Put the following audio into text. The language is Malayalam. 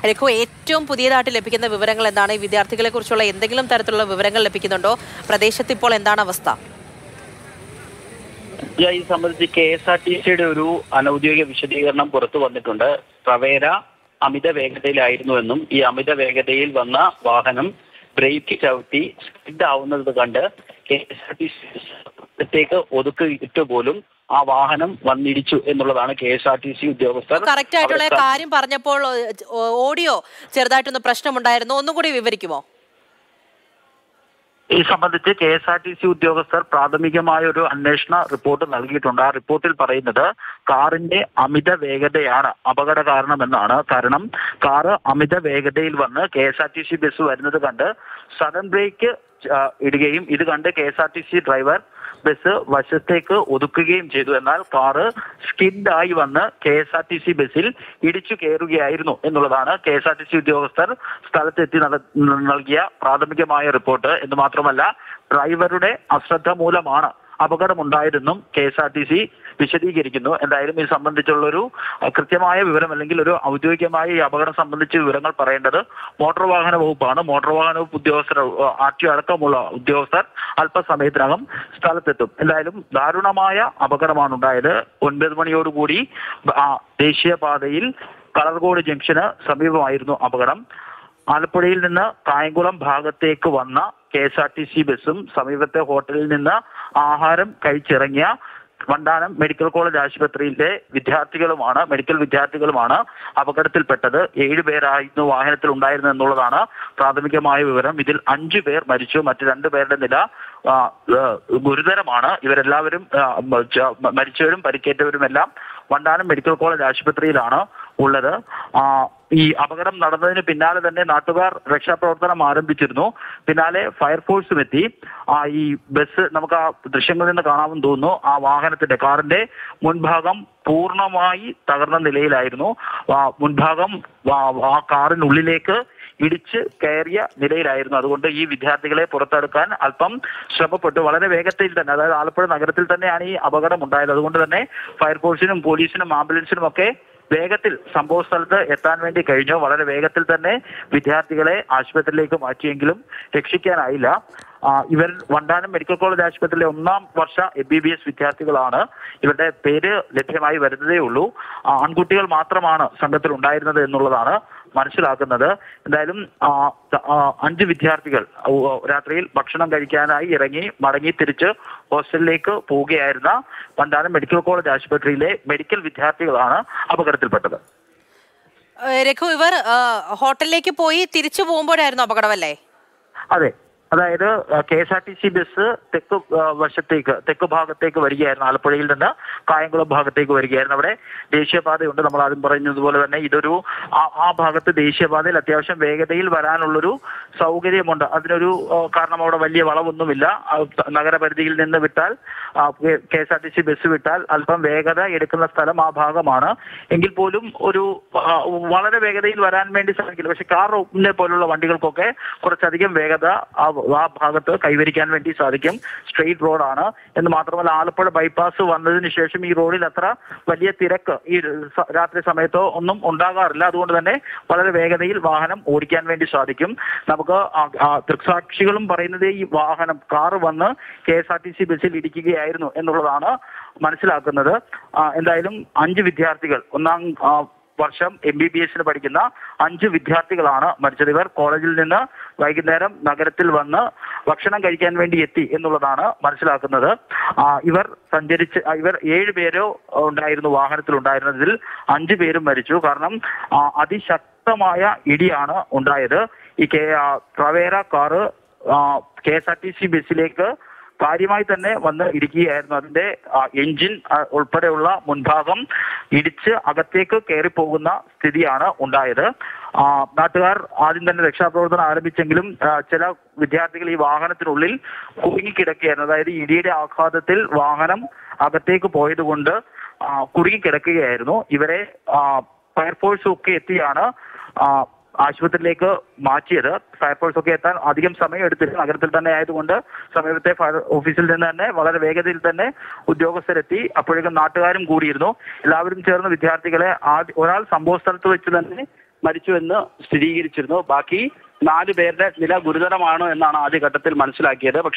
രഘു ഏറ്റവും പുതിയതായിട്ട് ലഭിക്കുന്ന വിവരങ്ങൾ എന്താണ് ഈ വിദ്യാർത്ഥികളെ കുറിച്ചുള്ള എന്തെങ്കിലും തരത്തിലുള്ള വിവരങ്ങൾ ലഭിക്കുന്നുണ്ടോ പ്രദേശത്ത് ഇപ്പോൾ എന്താണ് അവസ്ഥ ഈ സംബന്ധിച്ച് കെ എസ് ആർ ടി സിയുടെ ഒരു അനൌദ്യോഗിക വിശദീകരണം പുറത്തു വന്നിട്ടുണ്ട് പ്രവേര അമിത വേഗതയിലായിരുന്നുവെന്നും ഈ അമിത വേഗതയിൽ വന്ന വാഹനം ബ്രേക്ക് ചവിട്ടി സ്കിഡ് ആവുന്നത് കണ്ട് കെ എസ് ആർ ടി സിക്ക് ഒതുക്കിയിട്ട് പോലും ആ വാഹനം വന്നിടിച്ചു എന്നുള്ളതാണ് K S R T C ഉദ്യോഗസ്ഥർ കറക്റ്റ് ആയിട്ടുള്ള അവിടെ കാര്യം പറഞ്ഞപ്പോൾ ഓ- ഓഡിയോ ചെറുതായിട്ടൊന്ന് പ്രശ്നമുണ്ടായിരുന്നു ഒന്നും കൂടി വിവരിക്കുമോ ഈ സംബന്ധിച്ച് K S R T C ഉദ്യോഗസ്ഥർ പ്രാഥമികമായ ഒരു അന്വേഷണ റിപ്പോർട്ട് നൽകിയിട്ടുണ്ട് ആ റിപ്പോർട്ടിൽ പറയുന്നത് കാറിന്റെ അമിത വേഗതയാണ് അപകട കാരണമെന്നാണ് കാരണം കാറ് അമിത വേഗതയിൽ വന്ന് K S R T C bus വരുന്നത് കണ്ട് സഡൻ ബ്രേക്ക് ആ, ഇടുകയും ഇത് കണ്ട് K S R T C driver bus വശത്തേക്ക് ഒതുക്കുകയും ചെയ്തു എന്നാൽ കാറ് സ്കിഡ് ആയി വന്ന് K S R T C ബസ്സിൽ ഇടിച്ചു കയറുകയായിരുന്നു എന്നുള്ളതാണ് K S R T C ഉദ്യോഗസ്ഥർ സ്ഥലത്തെത്തി നട- നൽകിയ പ്രാഥമികമായ റിപ്പോർട്ട് എന്ന് മാത്രമല്ല ഡ്രൈവറുടെ അശ്രദ്ധ മൂലമാണ് അപകടമുണ്ടായതെന്നും K S R T C വിശദീകരിക്കുന്നു എന്തായാലും ഇത് സംബന്ധിച്ചുള്ളൊരു അഹ്, കൃത്യമായ വിവരം അല്ലെങ്കിൽ ഒരു ഔദ്യോഗികമായ ഈ അപകടം സംബന്ധിച്ച് വിവരങ്ങൾ പറയേണ്ടത് മോട്ടോർ വാഹന വകുപ്പാണ് മോട്ടോർ വാഹന വകുപ്പ് ഉദ്യോഗസ്ഥർ ആർ ടി അടക്കമുള്ള ഉദ്യോഗസ്ഥർ അല്പസമയത്തിനകം സ്ഥലത്തെത്തും എന്തായാലും ദാരുണമായ അപകടമാണ് ഉണ്ടായത് ഒൻപത് മണിയോടുകൂടി ആ ദേശീയപാതയിൽ കളർകോട് ജംഗ്ഷന് സമീപമായിരുന്നു അപകടം ആലപ്പുഴയിൽ നിന്ന് കായംകുളം ഭാഗത്തേക്ക് വന്ന K S R T C ബസ്സും സമീപത്തെ ഹോട്ടലിൽ നിന്ന് ആഹാരം കഴിച്ചിറങ്ങിയ വണ്ടാനം മെഡിക്കൽ കോളേജ് ആശുപത്രിയിലെ വിദ്യാർത്ഥികളുമാണ് മെഡിക്കൽ വിദ്യാർത്ഥികളുമാണ് അപകടത്തിൽപ്പെട്ടത് ഏഴ് പേരായിരുന്നു വാഹനത്തിൽ ഉണ്ടായിരുന്നത് എന്നുള്ളതാണ് പ്രാഥമികമായ വിവരം ഇതിൽ അഞ്ചു പേർ മരിച്ചു മറ്റു രണ്ടു പേരുടെ നില ആ, ആ, ഗുരുതരമാണ് ഇവരെല്ലാവരും ആ, മ- ച- മരിച്ചവരും പരിക്കേറ്റവരും എല്ലാം വണ്ടാനം മെഡിക്കൽ കോളേജ് ആശുപത്രിയിലാണ് ഉള്ളത് ആ, ഈ അപകടം നടന്നതിന് പിന്നാലെ തന്നെ നാട്ടുകാർ രക്ഷാപ്രവർത്തനം ആരംഭിച്ചിരുന്നു പിന്നാലെ ഫയർഫോഴ്സും എത്തി ആ ഈ ബസ് നമുക്ക് ആ ദൃശ്യങ്ങളിൽ നിന്ന് കാണാമെന്ന് തോന്നുന്നു ആ വാഹനത്തിന്റെ കാറിന്റെ മുൻഭാഗം പൂർണ്ണമായി തകർന്ന നിലയിലായിരുന്നു ആ മുൻഭാഗം ആ- ആ കാറിനുള്ളിലേക്ക് ഇടിച്ച് കയറിയ നിലയിലായിരുന്നു അതുകൊണ്ട് ഈ വിദ്യാർത്ഥികളെ പുറത്തെടുക്കാൻ അല്പം ശ്രമപ്പെട്ടു വളരെ വേഗത്തിൽ തന്നെ അതായത് ആലപ്പുഴ നഗരത്തിൽ തന്നെയാണ് ഈ അപകടം ഉണ്ടായത് അതുകൊണ്ട് തന്നെ ഫയർഫോഴ്സിനും പോലീസിനും ആംബുലൻസിനും ഒക്കെ വേഗത്തിൽ സംഭവ സ്ഥലത്ത് എത്താൻ വേണ്ടി കഴിഞ്ഞു വളരെ വേഗത്തിൽ തന്നെ വിദ്യാർത്ഥികളെ ആശുപത്രിയിലേക്ക് മാറ്റിയെങ്കിലും രക്ഷിക്കാനായില്ല ആ, ഇവർ വണ്ടാനം മെഡിക്കൽ കോളേജ് ആശുപത്രിയിലെ ഒന്നാം വർഷ എം ബി ബി എസ് വിദ്യാർത്ഥികളാണ് ഇവരുടെ പേര് ലഭ്യമായി വരുന്നതേ ഉള്ളൂ ആ, ആൺകുട്ടികൾ മാത്രമാണ് സംഘത്തിൽ ഉണ്ടായിരുന്നത് എന്നുള്ളതാണ് മനസ്സിലാക്കുന്നത് എന്തായാലും ആ, ത- ആ, അഞ്ച് വിദ്യാർത്ഥികൾ ഓ, ഓ, രാത്രിയിൽ ഭക്ഷണം കഴിക്കാനായി ഇറങ്ങി മടങ്ങി തിരിച്ച് ഹോസ്റ്റലിലേക്ക് പോവുകയായിരുന്ന വണ്ടാനം മെഡിക്കൽ കോളേജ് ആശുപത്രിയിലെ മെഡിക്കൽ വിദ്യാർത്ഥികളാണ് അപകടത്തിൽപ്പെട്ടത് ഏഹ് രഘു ഇവർ ആ, ഹോട്ടലിലേക്ക് പോയി തിരിച്ചു പോകുമ്പോഴായിരുന്നു അപകടമല്ലേ അതെ അതായത് K S R T C bus തെക്ക് ആ, വശത്തേക്ക് തെക്ക് ഭാഗത്തേക്ക് വരികയായിരുന്നു ആലപ്പുഴയിൽ നിന്ന് കായംകുളം ഭാഗത്തേക്ക് വരികയായിരുന്നു അവിടെ ദേശീയപാതയുണ്ട് നമ്മൾ ആദ്യം പറഞ്ഞതുപോലെ തന്നെ ഇതൊരു ആ- ആ ഭാഗത്ത് ദേശീയപാതയിൽ അത്യാവശ്യം വേഗതയിൽ വരാനുള്ളൊരു സൗകര്യമുണ്ട് അതിനൊരു ആ, കാരണം അവിടെ വലിയ വളവൊന്നുമില്ല ആ, ത- നഗരപരിധിയിൽ നിന്ന് വിട്ടാൽ K S R T C bus വിട്ടാൽ അല്പം വേഗത എടുക്കുന്ന സ്ഥലം ആ ഭാഗമാണ് എങ്കിൽ പോലും ഒരു ആ, വളരെ വേഗതയിൽ വരാൻ വേണ്ടി സാധിക്കില്ല പക്ഷെ കാറിനെ പോലുള്ള വണ്ടികൾക്കൊക്കെ കുറച്ചധികം വേഗത ആ ആ ഭാഗത്ത് കൈവരിക്കാൻ വേണ്ടി സാധിക്കും സ്ട്രെയിറ്റ് റോഡാണ് എന്ന് മാത്രമല്ല ആലപ്പുഴ ബൈപ്പാസ് വന്നതിന് ശേഷം ഈ റോഡിൽ അത്ര വലിയ തിരക്ക് ഈ സ- രാത്രി സമയത്തോ ഒന്നും ഉണ്ടാകാറില്ല അതുകൊണ്ട് തന്നെ വളരെ വേഗതയിൽ വാഹനം ഓടിക്കാൻ വേണ്ടി സാധിക്കും നമുക്ക് ആ- ആ ദൃക്സാക്ഷികളും പറയുന്നത് ഈ വാഹനം കാറ് വന്ന് K S R T C ബസ്സിൽ ഇടിക്കുകയായിരുന്നു എന്നുള്ളതാണ് മനസ്സിലാക്കുന്നത് ആ, എന്തായാലും അഞ്ച് വിദ്യാർത്ഥികൾ ഒന്നാം ആ, വർഷം എം ബി ബി എസിന് പഠിക്കുന്ന അഞ്ച് വിദ്യാർത്ഥികളാണ് മരിച്ചത് ഇവർ കോളേജിൽ നിന്ന് വൈകുന്നേരം നഗരത്തിൽ വന്ന് ഭക്ഷണം കഴിക്കാൻ വേണ്ടി എത്തി എന്നുള്ളതാണ് മനസ്സിലാക്കുന്നത് ആ, ഇവർ സഞ്ചരിച്ച് ആ, ഇവർ ഏഴ് പേരോ ഉണ്ടായിരുന്നു വാഹനത്തിൽ ഉണ്ടായിരുന്നതിൽ അഞ്ചു പേരും മരിച്ചു കാരണം ആ, അതിശക്തമായ ഇടിയാണ് ഉണ്ടായത് ഈ കെ ആ, Tavera car K S R T C ബസ്സിലേക്ക് കാര്യമായി തന്നെ വന്ന് ഇടിക്കുകയായിരുന്നു അതിന്റെ ആ, എഞ്ചിൻ ആ, ഉൾപ്പെടെയുള്ള മുൻഭാഗം ഇടിച്ച് അകത്തേക്ക് കയറി പോകുന്ന സ്ഥിതിയാണ് ഉണ്ടായത് ആ, നാട്ടുകാർ ആദ്യം തന്നെ രക്ഷാപ്രവർത്തനം ആരംഭിച്ചെങ്കിലും ആ, ചില വിദ്യാർത്ഥികൾ ഈ വാഹനത്തിനുള്ളിൽ കുടുങ്ങിക്കിടക്കുകയായിരുന്നു അതായത് ഇടിയുടെ ആഘാതത്തിൽ വാഹനം അകത്തേക്ക് പോയതുകൊണ്ട് ആ, കുടുങ്ങിക്കിടക്കുകയായിരുന്നു ഇവരെ ആ, ഫയർഫോഴ്സും ഒക്കെ എത്തിയാണ് ആ, ആശുപത്രിയിലേക്ക് മാറ്റിയത് ഫയർഫോഴ്സ് ഒക്കെ എത്താൻ അധികം സമയം എടുത്തില്ല നഗരത്തിൽ തന്നെ ആയതുകൊണ്ട് സമീപത്തെ ഫയർ ഓഫീസിൽ നിന്ന് തന്നെ വളരെ വേഗതയിൽ തന്നെ ഉദ്യോഗസ്ഥരെത്തി അപ്പോഴേക്കും നാട്ടുകാരും കൂടിയിരുന്നു എല്ലാവരും ചേർന്ന് വിദ്യാർത്ഥികളെ ആദ്യ ഒരാൾ സംഭവ സ്ഥലത്ത് വെച്ച് തന്നെ മരിച്ചുവെന്ന് സ്ഥിരീകരിച്ചിരുന്നു ബാക്കി നാല് പേരുടെ നില ഗുരുതരമാണ് എന്നാണ് ആദ്യഘട്ടത്തിൽ മനസ്സിലാക്കിയത് പക്ഷേ